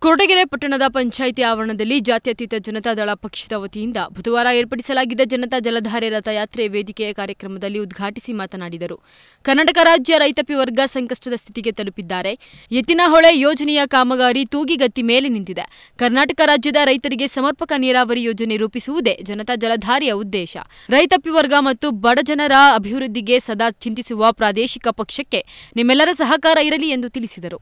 ಕೊರಟಗೆರೆ ಪಟ್ಟಣದ ಪಂಚಾಯಿತಿ ಆವರಣದಲ್ಲಿ ಜಾತ್ಯತೀತ ಜನತಾದಳ ಪಕ್ಷದ ವತಿಯಿಂದ ಬುಧವಾರ ಏರ್ಪಡಿಸಲಾಗಿದ್ದ ಜನತಾ ಜಲಧಾರೆ ರಥಯಾತ್ರೆ ವೇದಿಕೆಯ ಕಾರ್ಯಕ್ರಮದಲ್ಲಿ ಉದ್ಘಾಟಿಸಿ ಮಾತನಾಡಿದರು ಕರ್ನಾಟಕ ರಾಜ್ಯ ರೈತಾಪಿ ವರ್ಗ ಸಂಕಷ್ಟದ ಸ್ಥಿತಿಗೆ ತಲುಪಿದ್ದಾರೆ ಎತ್ತಿನಹೊಳೆ ಯೋಜನೆಯ ಕಾಮಗಾರಿ ತೂಗಿಗತ್ತಿ ಮೇಲೆ ನಿಂತಿದೆ ಕರ್ನಾಟಕ ರಾಜ್ಯದ ರೈತರಿಗೆ ಸಮರ್ಪಕ ನೀರಾವರಿ ಯೋಜನೆ ರೂಪಿಸುವುದೇ ಜನತಾ ಜಲಧಾರೆಯ ಉದ್ದೇಶ ರೈತಾಪಿ ವರ್ಗ ಮತ್ತು ಬಡ ಜನರ ಅಭಿವೃದ್ಧಿಗೆ ಸದಾ ಚಿಂತಿಸುವ ಪ್ರಾದೇಶಿಕ ಪಕ್ಷಕ್ಕೆ ನಿಮ್ಮೆಲ್ಲರ ಸಹಕಾರ ಇರಲಿ ಎಂದು ತಿಳಿಸಿದರು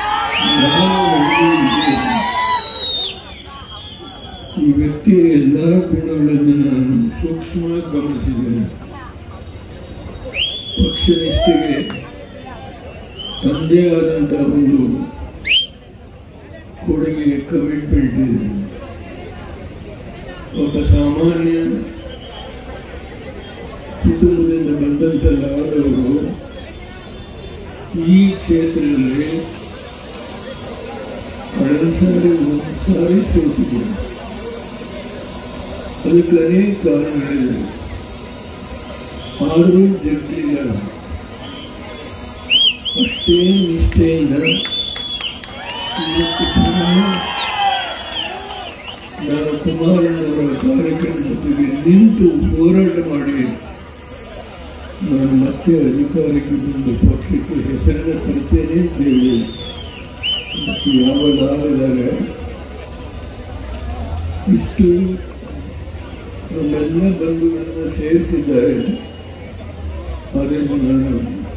ಈ ವ್ಯಕ್ತಿಯ ಎಲ್ಲ ಗುಣಗಳನ್ನು ನಾನು ಸೂಕ್ಷ್ಮವಾಗಿ ಗಮನಿಸಿದ್ದೇನೆ ಪಕ್ಷನಿಷ್ಠೆಗೆ ತಂದೆ ಆದಂಥ ಒಂದು ಕೊಡುಗೆ ಕಮಿಟ್ಮೆಂಟ್ ಇದೆ ಒಬ್ಬ ಸಾಮಾನ್ಯ ಕುಟುಂಬದಿಂದ ಬಂದಂತಲ್ಲಾದವರು ಈ ಕ್ಷೇತ್ರದಲ್ಲಿ ಕಳೆದ ಸಾರಿ ಒಂದು ಸಾರಿ ಸೋತಿದ್ದಾರೆ ಅದಕ್ಕೆ ಅನೇಕ ಕಾರಣಗಳಿವೆ ಆದರೂ ಜಗಲಿಲ್ಲ ಅಷ್ಟೇ ನಿಷ್ಠೆಯಿಂದ ಇವತ್ತು ಪುನಃ ನಾನು ಕುಮಾರಣ್ಣವರ ಕಾರ್ಯಕ್ರಮದೊಂದಿಗೆ ನಿಂತು ಹೋರಾಟ ಮಾಡಿ ನಾನು ಮತ್ತೆ ಅಧಿಕಾರಕ್ಕೆ ಬಂದು ಪಕ್ಷಕ್ಕೆ ಹೆಸರನ್ನು ತರ್ತೇನೆ ದೇವರು ಮತ್ತು ಯಾವಾಗಲಾಗದಾಗ ಇಷ್ಟು ನಮ್ಮೆಲ್ಲ ಬಂಧುಗಳನ್ನು ಸೇರಿಸಿದ್ದಾರೆ ಅದನ್ನು ನಾನು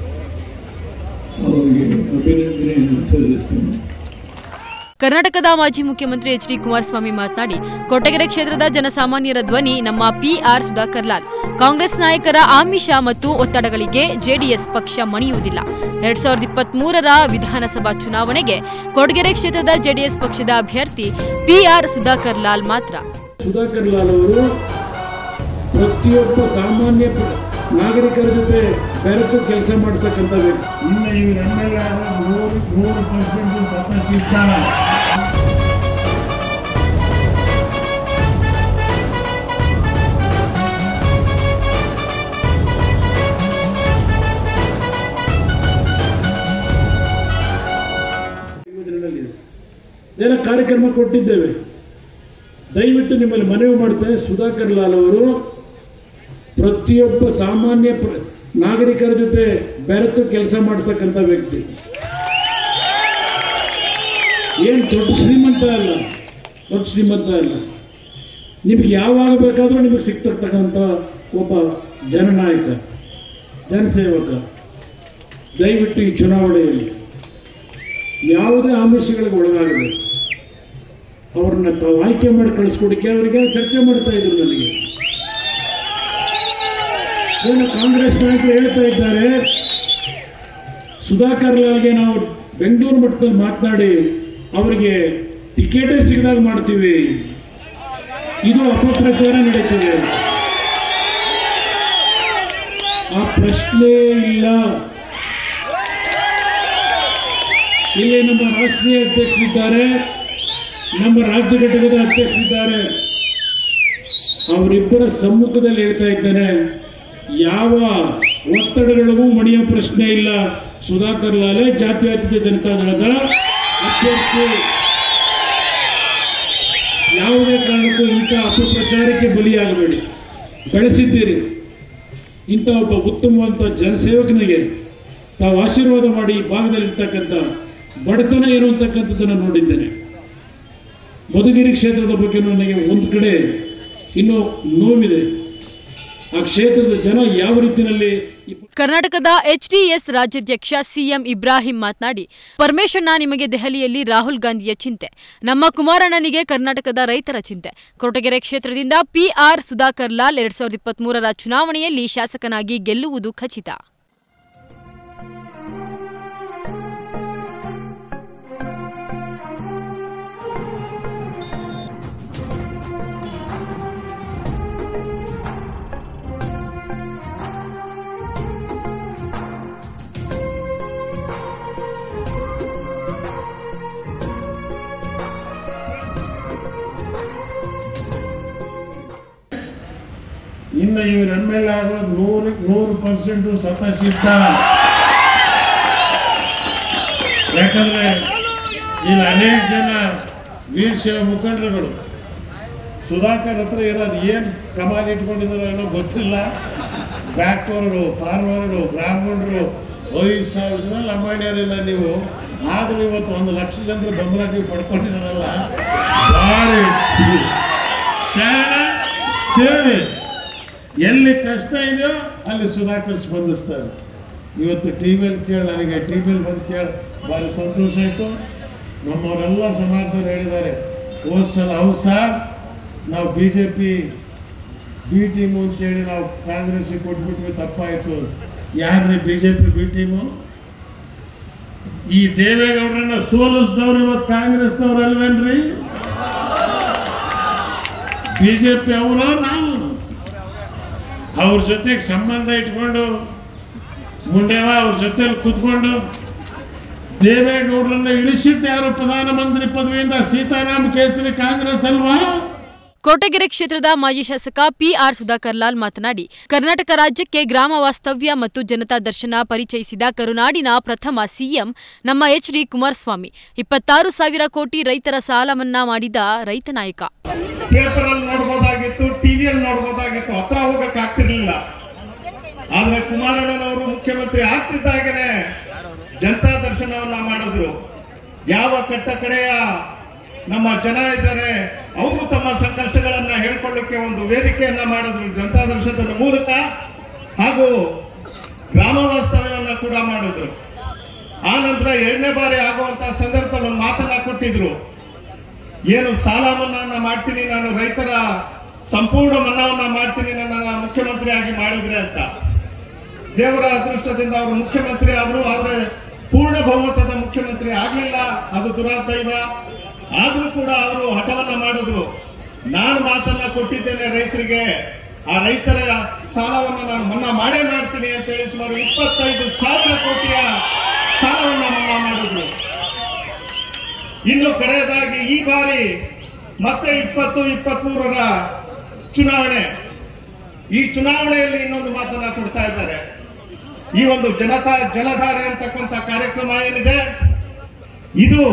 ಅವರಿಗೆ ಅಭಿನಂದನೆಯನ್ನು ಸಲ್ಲಿಸ್ತೇನೆ ಕರ್ನಾಟಕದ ಮಾಜಿ ಮುಖ್ಯಮಂತ್ರಿ ಎಚ್ ಡಿ ಕುಮಾರಸ್ವಾಮಿ ಮಾತನಾಡಿ ಕೊಟ್ಟಗೆರೆ ಕ್ಷೇತ್ರದ ಜನಸಾಮಾನ್ಯರ ಧ್ವನಿ ನಮ್ಮ ಪಿಆರ್ ಸುಧಾಕರ್ ಲಾಲ್ ಕಾಂಗ್ರೆಸ್ ನಾಯಕರ ಆಮಿಷ ಮತ್ತು ಒತ್ತಡಗಳಿಗೆ ಜೆಡಿಎಸ್ ಪಕ್ಷ ಮಣಿಯುವುದಿಲ್ಲ ಎರಡ್ ಸಾವಿರದ ಇಪ್ಪತ್ತ್ ಮೂರರ ವಿಧಾನಸಭಾ ಚುನಾವಣೆಗೆ ಕೊಡಗೆರೆ ಕ್ಷೇತ್ರದ ಜೆಡಿಎಸ್ ಪಕ್ಷದ ಅಭ್ಯರ್ಥಿ ಪಿಆರ್ ಸುಧಾಕರ್ ಲಾಲ್ ಮಾತ್ರ ಸುಧಾಕರ್ ಲಾಲ್ ಅವರು ಪ್ರತಿಯೊಬ್ಬ ಸಾಮಾನ್ಯ ಪ್ರ- ನಾಗರಿಕರ ಜೊತೆ ಬೆರೆತು ಕೆಲಸ ಮಾಡ್ತಕ್ಕಂಥ ವ್ಯಕ್ತಿ ಇನ್ನು ಇವರೆಲ್ಲ ನೂರು ನೂರು ಪರ್ಸೆಂಟ್ ಸತಸಿದ್ಧ ಯೋಜನೆಯಲ್ಲಿದೆ ಜನ ಕಾರ್ಯಕ್ರಮ ಕೊಟ್ಟಿದ್ದೇವೆ ದಯವಿಟ್ಟು ನಿಮ್ಮಲ್ಲಿ ಮನವಿ ಮಾಡ್ತೇನೆ ಸುಧಾಕರ್ ಲಾಲ್ ಅವರು ಪ್ರತಿಯೊಬ್ಬ ಸಾಮಾನ್ಯ ಪ್ರ- ನಾಗರಿಕರ ಜೊತೆ ಬೆರೆತು ಕೆಲಸ ಮಾಡ್ತಕ್ಕಂಥ ವ್ಯಕ್ತಿ ಏನು ದೊಡ್ಡ ಶ್ರೀಮಂತ ಅಲ್ಲ ದೊಡ್ಡ ಶ್ರೀಮಂತ ಅಲ್ಲ ನಿಮಗೆ ಯಾವಾಗ ಬೇಕಾದರೂ ನಿಮಗೆ ಸಿಗ್ತಕ್ಕಂಥ ಒಬ್ಬ ಜನನಾಯಕ ಜನಸೇವಕ ದಯವಿಟ್ಟು ಈ ಚುನಾವಣೆಯಲ್ಲಿ ಯಾವುದೇ ಆಮಿಷಗಳಿಗೆ ಒಳಗಾಗದೆ ಅವ್ರನ್ನ ತಾವು ಆಯ್ಕೆ ಮಾಡಿ ಕಳಿಸ್ಕೊಡಿ ಕೆಲವರಿಗೆ ಚರ್ಚೆ ಮಾಡ್ತಾ ಇದ್ರು ನನಗೆ ಏನು ಕಾಂಗ್ರೆಸ್ ನಾಯಕರು ಹೇಳ್ತಾ ಇದ್ದಾರೆ ಸುಧಾಕರ್ ಲಾಲ್ಗೆ ನಾವು ಬೆಂಗಳೂರು ಮಟ್ಟದಲ್ಲಿ ಮಾತನಾಡಿ ಅವರಿಗೆ ಟಿಕೆಟೇ ಸಿಗದಾಗ ಮಾಡ್ತೀವಿ ಇದು ಅಪಪ್ರಚಾರ ನಡೀತಿದೆ ಆ ಪ್ರಶ್ನೆ ಇಲ್ಲ ಇಲ್ಲಿ ನಮ್ಮ ರಾಷ್ಟ್ರೀಯ ಅಧ್ಯಕ್ಷರಿದ್ದಾರೆ ನಮ್ಮ ರಾಜ್ಯ ಘಟಕದ ಅಧ್ಯಕ್ಷರಿದ್ದಾರೆ ಅವರಿಬ್ಬರ ಸಮ್ಮುಖದಲ್ಲಿ ಹೇಳ್ತಾ ಇದ್ದೇನೆ ಯಾವ ಒತ್ತಡಗಳಿಗೂ ಮಣಿಯೋ ಪ್ರಶ್ನೆ ಇಲ್ಲ ಸುಧಾಕರ್ ಲಾಲೆ ಜಾತ್ಯತೀತ ಜನತಾದಳದ ಅಭ್ಯರ್ಥಿ ಯಾವುದೇ ಕಾರಣಕ್ಕೂ ಇಂಥ ಅಪಪ್ರಚಾರಕ್ಕೆ ಬಲಿಯಾಗಬೇಡಿ ಬೆಳೆಸಿದ್ದೀರಿ ಇಂಥ ಒಬ್ಬ ಉತ್ತಮವಂತ ಜನಸೇವಕನಿಗೆ ತಾವು ಆಶೀರ್ವಾದ ಮಾಡಿ ಈ ಭಾಗದಲ್ಲಿರ್ತಕ್ಕಂಥ ಬಡತನ ಏನು ಅಂತಕ್ಕಂಥದ್ದನ್ನು ನೋಡಿದ್ದೇನೆ ಮಧುಗಿರಿ ಕ್ಷೇತ್ರದ ಬಗ್ಗೆ ನನಗೆ ಒಂದು ಕಡೆ ಇನ್ನೂ ನೋವಿದೆ ಆ ಕ್ಷೇತ್ರದ ಜನ ಯಾವ ರೀತಿಯಲ್ಲಿ ಈ ಕರ್ನಾಟಕದ ಎಚ್ಡಿಎಸ್ ರಾಜ್ಯಾಧ್ಯಕ್ಷ ಸಿಎಂ ಇಬ್ರಾಹಿಂ ಮಾತನಾಡಿ ಪರಮೇಶಣ್ಣ ನಿಮಗೆ ದೆಹಲಿಯಲ್ಲಿ ರಾಹುಲ್ ಗಾಂಧಿಯ ಚಿಂತೆ ನಮ್ಮ ಕುಮಾರಣ್ಣನಿಗೆ ಕರ್ನಾಟಕದ ರೈತರ ಚಿಂತೆ ಕೊರಟಗೆರೆ ಕ್ಷೇತ್ರದಿಂದ ಪಿಆರ್ ಸುಧಾಕರ್ ಲಾಲ್ ಎರಡ್ ಸಾವಿರದ ಇಪ್ಪತ್ತ್ ಮೂರರ ಚುನಾವಣೆಯಲ್ಲಿ ಶಾಸಕನಾಗಿ ಗೆಲ್ಲುವುದು ಖಚಿತ ಇನ್ನು ಇವ್ರ ಎಮ್ ಎಲ್ ಎ ಆಗೋದು ನೂರು ನೂರು ಪರ್ಸೆಂಟ್ ಸತಸಿದ್ಧ ಯಾಕಂದ್ರೆ ಇಲ್ಲಿ ಅನೇಕ ಜನ ವೀರಶೈವ ಮುಖಂಡರುಗಳು ಸುಧಾಕರ್ ಹತ್ರ ಇರೋದು ಏನು ಕಮಾಲ್ ಇಟ್ಕೊಂಡಿದ್ದಾರೋ ಏನೋ ಗೊತ್ತಿಲ್ಲ ಬ್ಯಾಕ್ವರ್ಡು ಫಾರ್ವರ್ಡು ಬ್ರಾಹ್ಮಣರು ಐದು ಸಾವಿರ ಜನ ಲಂಬಾಣಿಯರಿಲ್ಲ ನೀವು ಆದರೂ ಇವತ್ತು ಒಂದು ಲಕ್ಷ ಜನರು ಬೆಂಬಲ ನೀವು ಪಡ್ಕೊಂಡಿದ್ದಾರಲ್ಲ ಭಾರಿ ಕಾರಣ ಸೇವೆ ಎಲ್ಲಿ ಕಷ್ಟ ಇದೆಯೋ ಅಲ್ಲಿ ಸುಧಾಕರ್ ಸ್ಪಂದಿಸ್ತಾರೆ ಇವತ್ತು ಟಿ ವಿಯಲ್ಲಿ ಕೇಳಿ ನನಗೆ ಟಿ ವಿಯಲ್ಲಿ ಬಂದು ಕೇಳಿ ಭಾರಿ ಸಂತೋಷ ಆಯಿತು ನಮ್ಮವರೆಲ್ಲ ಸಮಾಜದವ್ರು ಹೇಳಿದ್ದಾರೆ ಹೋದ ಸಲ ಹೌದು ಸರ್ ನಾವು B J P B team ಅಂತೇಳಿ ನಾವು ಕಾಂಗ್ರೆಸ್ಗೆ ಕೊಟ್ಬಿಟ್ವಿ ತಪ್ಪಾಯಿತು ಯಾರ್ರಿ B J P B team ಈ ದೇವೇಗೌಡರನ್ನ ಸೋಲಿಸಿದವ್ರು ಇವತ್ತು ಕಾಂಗ್ರೆಸ್ನವ್ರು ಅಲ್ವೇನ್ರಿ ಬಿ ಜೆ ಪಿ ಅವರು ನಾವು ಅವ್ರ ಜೊತೆಗೆ ಸಂಬಂಧ ಇಟ್ಕೊಂಡು ಮುಂಡೆವ ಅವ್ರ ಜೊತೆಲಿ ಕೂತ್ಕೊಂಡು ದೇವೇಗೌಡರನ್ನ ಇಳಿಸಿದ್ದು ಯಾರು ಪ್ರಧಾನಮಂತ್ರಿ ಪದವಿಯಿಂದ ಸೀತಾರಾಮ್ ಕೇಸರಿ ಕಾಂಗ್ರೆಸ್ ಅಲ್ವಾ ಕೋಟಗೆರೆ ಕ್ಷೇತ್ರದ ಮಾಜಿ ಶಾಸಕ ಪಿಆರ್ ಸುಧಾಕರ್ ಲಾಲ್ ಮಾತನಾಡಿ ಕರ್ನಾಟಕ ರಾಜ್ಯಕ್ಕೆ ಗ್ರಾಮ ವಾಸ್ತವ್ಯ ಮತ್ತು ಜನತಾ ದರ್ಶನ ಪರಿಚಯಿಸಿದ ಕರುನಾಡಿನ ಪ್ರಥಮ ಸಿಎಂ ನಮ್ಮ ಎಚ್ ಡಿ ಕುಮಾರಸ್ವಾಮಿ ಇಪ್ಪತ್ತಾರು ಸಾವಿರ ಕೋಟಿ ರೈತರ ಸಾಲ ಮನ್ನಾ ಮಾಡಿದ ರೈತ ನಾಯಕ ಪೇಪರ್ ಅಲ್ಲಿ ನೋಡ್ಬೋದಾಗಿತ್ತು ಟಿವಿಯಲ್ಲಿ ನೋಡ್ಬೋದಾಗಿತ್ತು ಹತ್ರ ಹೋಗಕ್ ಆಗ್ತಿರ್ಲಿಲ್ಲ ಆದ್ರೆ ಕುಮಾರಣ್ಣನವರು ಮುಖ್ಯಮಂತ್ರಿ ಆಗ್ತಿದ್ದಾಗನೆ ಜನತಾ ದರ್ಶನವನ್ನ ಮಾಡಿದ್ರು ಯಾವ ಕಟ್ಟ ಕಡೆಯ ನಮ್ಮ ಜನ ಇದ್ದಾರೆ ಅವರು ತಮ್ಮ ಸಂಕಷ್ಟಗಳನ್ನ ಹೇಳ್ಕೊಳ್ಳಿಕ್ಕೆ ಒಂದು ವೇದಿಕೆಯನ್ನ ಮಾಡಿದ್ರು ಜನತಾ ದರ್ಶನದ ಮೂಲಕ ಹಾಗೂ ಗ್ರಾಮ ವಾಸ್ತವ್ಯವನ್ನ ಕೂಡ ಮಾಡಿದ್ರು ಆ ನಂತರ ಎರಡನೇ ಬಾರಿ ಆಗುವಂತ ಸಂದರ್ಭದಲ್ಲಿ ಒಂದು ಮಾತನ್ನ ಕೊಟ್ಟಿದ್ರು ಏನು ಸಾಲ ಮನ್ನಾನ ಮಾಡ್ತೀನಿ ನಾನು ರೈತರ ಸಂಪೂರ್ಣ ಮನ್ನಾವನ್ನ ಮಾಡ್ತೀನಿ ನನ್ನ ಮುಖ್ಯಮಂತ್ರಿಯಾಗಿ ಮಾಡಿದ್ರೆ ಅಂತ ದೇವರ ಅದೃಷ್ಟದಿಂದ ಅವರು ಮುಖ್ಯಮಂತ್ರಿ ಆದ್ರು ಆದ್ರೆ ಪೂರ್ಣ ಬಹುಮತದ ಮುಖ್ಯಮಂತ್ರಿ ಆಗ್ಲಿಲ್ಲ ಅದು ದುರಾದೈವ ಆದ್ರೂ ಕೂಡ ಅವರು ಹಠವನ್ನ ಮಾಡಿದ್ರು ನಾನು ಮಾತನ್ನ ಕೊಟ್ಟಿದ್ದೇನೆ ರೈತರಿಗೆ ಆ ರೈತರ ಸಾಲವನ್ನ ನಾನು ಮನ್ನಾ ಮಾಡೇ ಮಾಡ್ತೀನಿ ಅಂತ ಹೇಳಿ ಸುಮಾರು ಇಪ್ಪತ್ತೈದು ಸಾವಿರ ಕೋಟಿಯ ಸಾಲವನ್ನ ಮನ್ನಾ ಮಾಡಿದ್ರು ಇನ್ನು ಕಡೆಯದಾಗಿ ಈ ಬಾರಿ ಮತ್ತೆ ಇಪ್ಪತ್ತು ಇಪ್ಪತ್ಮೂರರ ಚುನಾವಣೆ ಈ ಚುನಾವಣೆಯಲ್ಲಿ ಇನ್ನೊಂದು ಮಾತನ್ನ ಕೊಡ್ತಾ ಇದ್ದಾರೆ ಈ ಒಂದು ಜನತಾ ಜಲಧಾರೆ ಅಂತಕ್ಕಂಥ ಕಾರ್ಯಕ್ರಮ ಏನಿದೆ ಇದು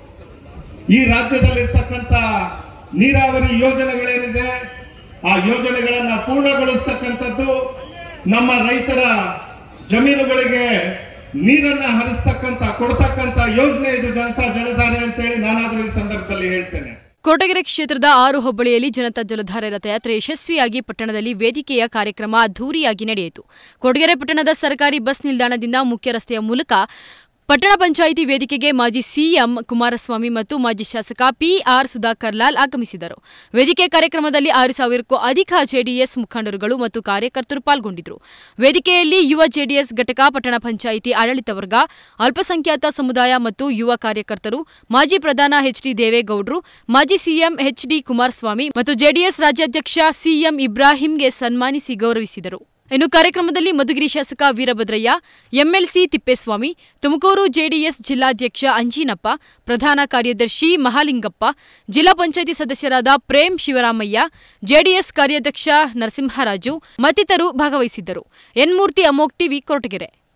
ಈ ರಾಜ್ಯದಲ್ಲಿರ್ತಕ್ಕಂಥ ನೀರಾವರಿ ಯೋಜನೆಗಳೇನಿದೆ ಆ ಯೋಜನೆಗಳನ್ನ ಪೂರ್ಣಗೊಳಿಸ್ತಕ್ಕಂಥದ್ದು ನಮ್ಮ ರೈತರ ಜಮೀನುಗಳಿಗೆ ನೀರನ್ನ ಹರಿಸ್ತಕ್ಕಂಥ ಕೊಡ್ತಕ್ಕಂಥ ಯೋಜನೆ ಇದು ಜನತಾ ಜಲಧಾರೆ ಅಂತೇಳಿ ನಾನಾದ್ರೂ ಈ ಸಂದರ್ಭದಲ್ಲಿ ಹೇಳ್ತೇನೆ ಕೋಟಗೆರೆ ಕ್ಷೇತ್ರದ ಆರು ಹೋಬಳಿಯಲ್ಲಿ ಜನತಾ ಜಲಧಾರೆ ರಥಯಾತ್ರೆ ಯಶಸ್ವಿಯಾಗಿ ಪಟ್ಟಣದಲ್ಲಿ ವೇದಿಕೆಯ ಕಾರ್ಯಕ್ರಮ ಅದ್ದೂರಿಯಾಗಿ ನಡೆಯಿತು ಕೊಡಗೆರೆ ಪಟ್ಟಣದ ಸರ್ಕಾರಿ ಬಸ್ ನಿಲ್ದಾಣದಿಂದ ಮುಖ್ಯ ರಸ್ತೆಯ ಮೂಲಕ ಪಟ್ಟಣ ಪಂಚಾಯಿತಿ ವೇದಿಕೆಗೆ ಮಾಜಿ ಸಿಎಂ ಕುಮಾರಸ್ವಾಮಿ ಮತ್ತು ಮಾಜಿ ಶಾಸಕ ಪಿಆರ್ ಸುಧಾಕರ್ ಲಾಲ್ ಆಗಮಿಸಿದರು ವೇದಿಕೆ ಕಾರ್ಯಕ್ರಮದಲ್ಲಿ ಆರು ಸಾವಿರಕ್ಕೂ ಅಧಿಕ ಜೆಡಿಎಸ್ ಮುಖಂಡರುಗಳು ಮತ್ತು ಕಾರ್ಯಕರ್ತರು ಪಾಲ್ಗೊಂಡಿದ್ದರು ವೇದಿಕೆಯಲ್ಲಿ ಯುವ ಜೆಡಿಎಸ್ ಘಟಕ ಪಟ್ಟಣ ಪಂಚಾಯಿತಿ ಆಡಳಿತ ವರ್ಗ ಅಲ್ಪಸಂಖ್ಯಾತ ಸಮುದಾಯ ಮತ್ತು ಯುವ ಕಾರ್ಯಕರ್ತರು ಮಾಜಿ ಪ್ರಧಾನ ಎಚ್ಡಿ ದೇವೇಗೌಡರು ಮಾಜಿ ಸಿಎಂ ಎಚ್ಡಿ ಕುಮಾರಸ್ವಾಮಿ ಮತ್ತು ಜೆಡಿಎಸ್ ರಾಜ್ಯಾಧ್ಯಕ್ಷ ಸಿಎಂ ಇಬ್ರಾಹಿಂಗೆ ಸನ್ಮಾನಿಸಿ ಗೌರವಿಸಿದರು ಇನ್ನು ಕಾರ್ಯಕ್ರಮದಲ್ಲಿ ಮಧುಗಿರಿ ಶಾಸಕ ವೀರಭದ್ರಯ್ಯ ಎಂಎಲ್ಸಿ ತಿಪ್ಪೇಸ್ವಾಮಿ ತುಮಕೂರು ಜೆಡಿಎಸ್ ಜಿಲ್ಲಾಧ್ಯಕ್ಷ ಅಂಜಿನಪ್ಪ ಪ್ರಧಾನ ಕಾರ್ಯದರ್ಶಿ ಮಹಾಲಿಂಗಪ್ಪ ಜಿಲ್ಲಾ ಪಂಚಾಯಿತಿ ಸದಸ್ಯರಾದ ಪ್ರೇಮ್ ಶಿವರಾಮಯ್ಯ ಜೆಡಿಎಸ್ ಕಾರ್ಯಾಧ್ಯಕ್ಷ ನರಸಿಂಹರಾಜು ಮತ್ತಿತರರು ಭಾಗವಹಿಸಿದ್ದರು ಎನ್ಮೂರ್ತಿ ಅಮೋಕ್ ಟಿವಿ ಕೊರಟಗೆರೆ